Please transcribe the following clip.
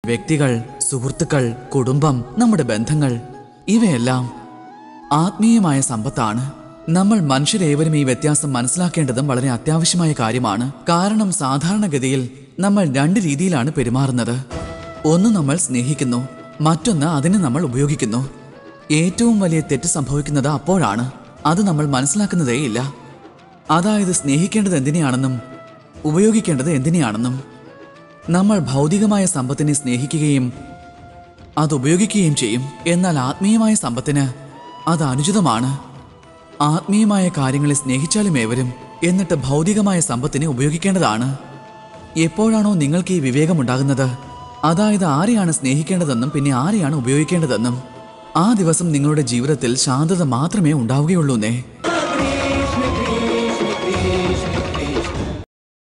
വ്യക്തികൾ സുഹൃത്തുക്കൾ കുടുംബം നമ്മുടെ ബന്ധങ്ങൾ ഇവയെല്ലാം ആത്മീയമായ സമ്പത്താണ് നമ്മൾ മനുഷ്യരേവരും ഈ വ്യത്യാസം മനസ്സിലാക്കേണ്ടതും വളരെ അത്യാവശ്യമായ കാര്യമാണ് കാരണം സാധാരണഗതിയിൽ നമ്മൾ രണ്ട് രീതിയിലാണ് പെരുമാറുന്നത് ഒന്ന് നമ്മൾ സ്നേഹിക്കുന്നു മറ്റൊന്ന് അതിനെ നമ്മൾ ഉപയോഗിക്കുന്നു ഏറ്റവും വലിയ തെറ്റ് സംഭവിക്കുന്നത് അപ്പോഴാണ് അത് നമ്മൾ മനസ്സിലാക്കുന്നതേയില്ല അതായത് സ്നേഹിക്കേണ്ടത് എന്തിനെയാണെന്നും ഉപയോഗിക്കേണ്ടത് എന്തിനെയാണെന്നും നമ്മൾ ഭൗതികമായ സമ്പത്തിനെ സ്നേഹിക്കുകയും അത് ഉപയോഗിക്കുകയും ചെയ്യും എന്നാൽ ആത്മീയമായ സമ്പത്തിന് അത് അനുചിതമാണ് ആത്മീയമായ കാര്യങ്ങളെ സ്നേഹിച്ചാലും ഏവരും എന്നിട്ട് ഭൗതികമായ സമ്പത്തിനെ ഉപയോഗിക്കേണ്ടതാണ് എപ്പോഴാണോ നിങ്ങൾക്ക് ഈ വിവേകമുണ്ടാകുന്നത് അതായത് ആരെയാണ് സ്നേഹിക്കേണ്ടതെന്നും പിന്നെ ആരെയാണ് ഉപയോഗിക്കേണ്ടതെന്നും ആ ദിവസം നിങ്ങളുടെ ജീവിതത്തിൽ ശാന്തത മാത്രമേ ഉണ്ടാവുകയുള്ളൂന്നേ